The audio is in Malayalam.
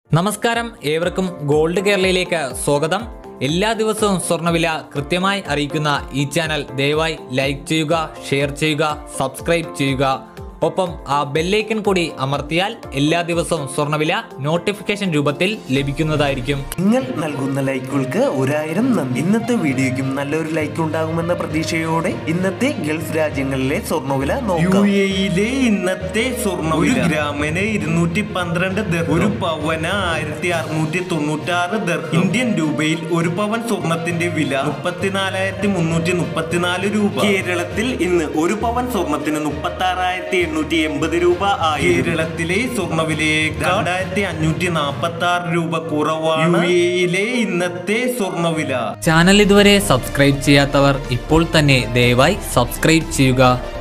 നമസ്കാരം ഏവർക്കും ഗോൾഡ് കേരളയിലേക്ക് സ്വാഗതം എല്ലാ ദിവസവും സ്വർണ്ണവില കൃത്യമായി അറിയിക്കുന്ന ഈ ചാനൽ ദയവായി ലൈക്ക് ചെയ്യുക ഷെയർ ചെയ്യുക സബ്സ്ക്രൈബ് ചെയ്യുക ഒപ്പം ആ ബെല്ലൈക്കൺ കൂടി അമർത്തിയാൽ എല്ലാ ദിവസവും സ്വർണ്ണവില നോട്ടിഫിക്കേഷൻ രൂപത്തിൽ ലഭിക്കുന്നതായിരിക്കും നിങ്ങൾ നൽകുന്ന ലൈക്കുകൾക്ക് ഒരായിരം നന്ദി ഇന്നത്തെ വീഡിയോയ്ക്കും നല്ലൊരു ലൈക്ക് ഉണ്ടാകുമെന്ന പ്രതീക്ഷയോടെ ഇന്നത്തെ ഗൾഫ് രാജ്യങ്ങളിലെ സ്വർണ്ണവില യു നോക്കാം എയിലെ ഇന്നത്തെ സ്വർണ്ണ ഒരു ഗ്രാമിന് ഇരുന്നൂറ്റി പന്ത്രണ്ട് ദർഹം ഒരു പവന് ആയിരത്തി അറുന്നൂറ്റി തൊണ്ണൂറ്റി ആറ് ദർഹം ഇന്ത്യൻ രൂപയിൽ ഒരു പവൻ സ്വർണത്തിന്റെ വില മുപ്പത്തിനാലായിരത്തി മുന്നൂറ്റി മുപ്പത്തിനാല് രൂപ കേരളത്തിൽ ഇന്ന് ഒരു പവൻ സ്വർണത്തിന് മുപ്പത്തി ആറായിരത്തി എണ്ണൂറ്റി എൺപത് രൂപ ആയി കേരളത്തിലെ സ്വർണ്ണ വിലയേക്കാൾ രണ്ടായിരത്തി അഞ്ഞൂറ്റി നാൽപ്പത്തി ആറ് രൂപ കുറവാണ് യു എയിലെ ഇന്നത്തെ സ്വർണ്ണവില ചാനൽ ഇതുവരെ സബ്സ്ക്രൈബ് ചെയ്യാത്തവർ ഇപ്പോൾ തന്നെ ദയവായി സബ്സ്ക്രൈബ് ചെയ്യുക